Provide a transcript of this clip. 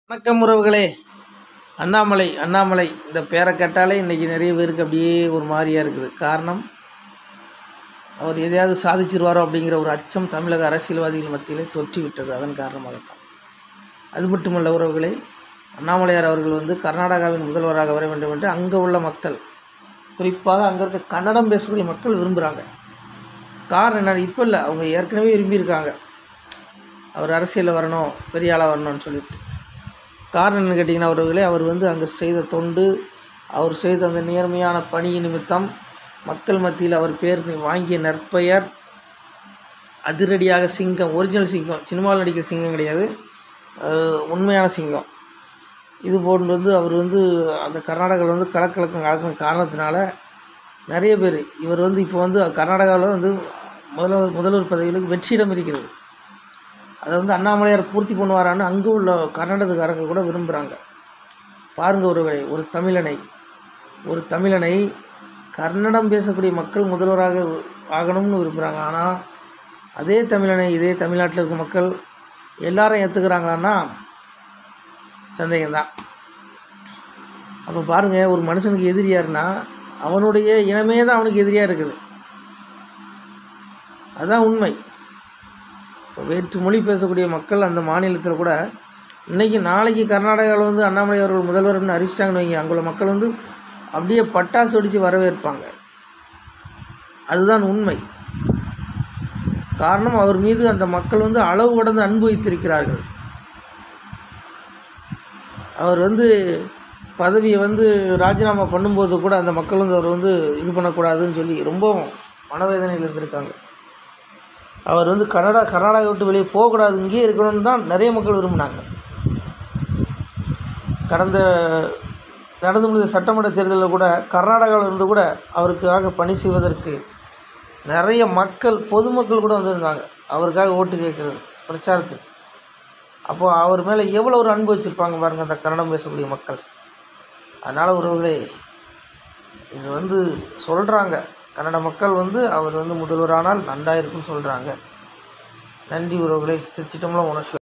வணக்கம் உறவுகளே அண்ணாமலை அண்ணாமலை இந்த பேரை கேட்டாலே இன்றைக்கி நிறைய பேருக்கு அப்படியே ஒரு மாதிரியாக இருக்குது காரணம் அவர் எதையாவது சாதிச்சிருவாரோ அப்படிங்கிற ஒரு அச்சம் தமிழக அரசியல்வாதிகள் மத்தியிலே தொற்றி விட்டது அதன் காரணமாகத்தான் அது மட்டுமல்ல உறவுகளே அண்ணாமலையார் அவர்கள் வந்து கர்நாடகாவின் முதல்வராக வர வேண்டும் என்று அங்கே உள்ள மக்கள் குறிப்பாக அங்கே இருக்க கன்னடம் பேசக்கூடிய மக்கள் விரும்புகிறாங்க காரணம் என்ன இப்போ இல்லை அவங்க ஏற்கனவே விரும்பியிருக்காங்க அவர் அரசியலில் வரணும் பெரிய ஆளாக வரணும்னு சொல்லிட்டு காரணம் என்னன்னு கேட்டிங்கன்னா அவர்களே அவர் வந்து அங்கே செய்த தொண்டு அவர் செய்த அந்த நேர்மையான பணி நிமித்தம் மக்கள் மத்தியில் அவர் பேர் வாங்கிய நற்பெயர் அதிரடியாக சிங்கம் ஒரிஜினல் சிங்கம் சினிமாவில் நடிக்கிற சிங்கம் கிடையாது அஹ் உண்மையான சிங்கம் இது போன்று வந்து அவர் வந்து அந்த கர்நாடகாவில் வந்து கலக்கலக்கம் கலக்கின காரணத்தினால நிறைய பேர் இவர் வந்து இப்போ வந்து கர்நாடகாவில் வந்து முதல்வர் முதல்வர் பதவியில் வெற்றிடம் இருக்கிறது அதை வந்து அண்ணாமலையார் பூர்த்தி பண்ணுவாரான்னு அங்கே உள்ள கர்நாடகக்காரங்க கூட விரும்புகிறாங்க பாருங்கள் ஒருவரை ஒரு தமிழனை ஒரு தமிழனை கன்னடம் பேசக்கூடிய மக்கள் முதல்வராக ஆகணும்னு விரும்புகிறாங்க ஆனால் அதே தமிழனை இதே தமிழ்நாட்டில் இருக்க மக்கள் எல்லாரும் ஏற்றுக்கிறாங்களான்னா சந்தேகம்தான் அப்போ பாருங்கள் ஒரு மனுஷனுக்கு எதிரியாருன்னா அவனுடைய இனமே தான் அவனுக்கு எதிரியாக இருக்குது அதுதான் உண்மை இப்போ வேற்று மொழி பேசக்கூடிய மக்கள் அந்த மாநிலத்தில் கூட இன்றைக்கி நாளைக்கு கர்நாடகாவில் வந்து அண்ணாமலை அவர்கள் முதல்வர்னு அறிவிச்சிட்டாங்கன்னு வைங்க அங்குள்ள மக்கள் வந்து அப்படியே பட்டாசு வெடித்து வரவேற்பாங்க அதுதான் உண்மை காரணம் அவர் மீது அந்த மக்கள் வந்து அளவு கடந்து அன்பு வைத்திருக்கிறார்கள் அவர் வந்து பதவியை வந்து ராஜினாமா பண்ணும்போது கூட அந்த மக்கள் வந்து அவர் வந்து இது பண்ணக்கூடாதுன்னு சொல்லி ரொம்ப மனவேதனையில் இருந்திருக்காங்க அவர் வந்து கனடா கர்நாடகா விட்டு வெளியே போகக்கூடாது இங்கேயே இருக்கணும்னு தான் நிறைய மக்கள் விரும்பினாங்க கடந்த நடந்து முடிந்த சட்டமன்ற தேர்தலில் கூட கர்நாடகாவில் இருந்து கூட அவருக்காக பணி செய்வதற்கு நிறைய மக்கள் பொதுமக்கள் கூட வந்திருந்தாங்க அவருக்காக ஓட்டு கேட்குறது பிரச்சாரத்துக்கு அப்போது அவர் மேலே எவ்வளோ ஒரு அன்பு வச்சுருப்பாங்க பாருங்கள் அந்த கன்னடம் பேசக்கூடிய மக்கள் அதனால் உறவுகளே இது வந்து சொல்கிறாங்க கன்னட மக்கள் வந்து அவர் வந்து முதல்வரானால் நன்றாக இருக்கும்னு சொல்கிறாங்க நன்றி உறவுகளே திருச்சிட்டம்பலம் உணர்ச்சி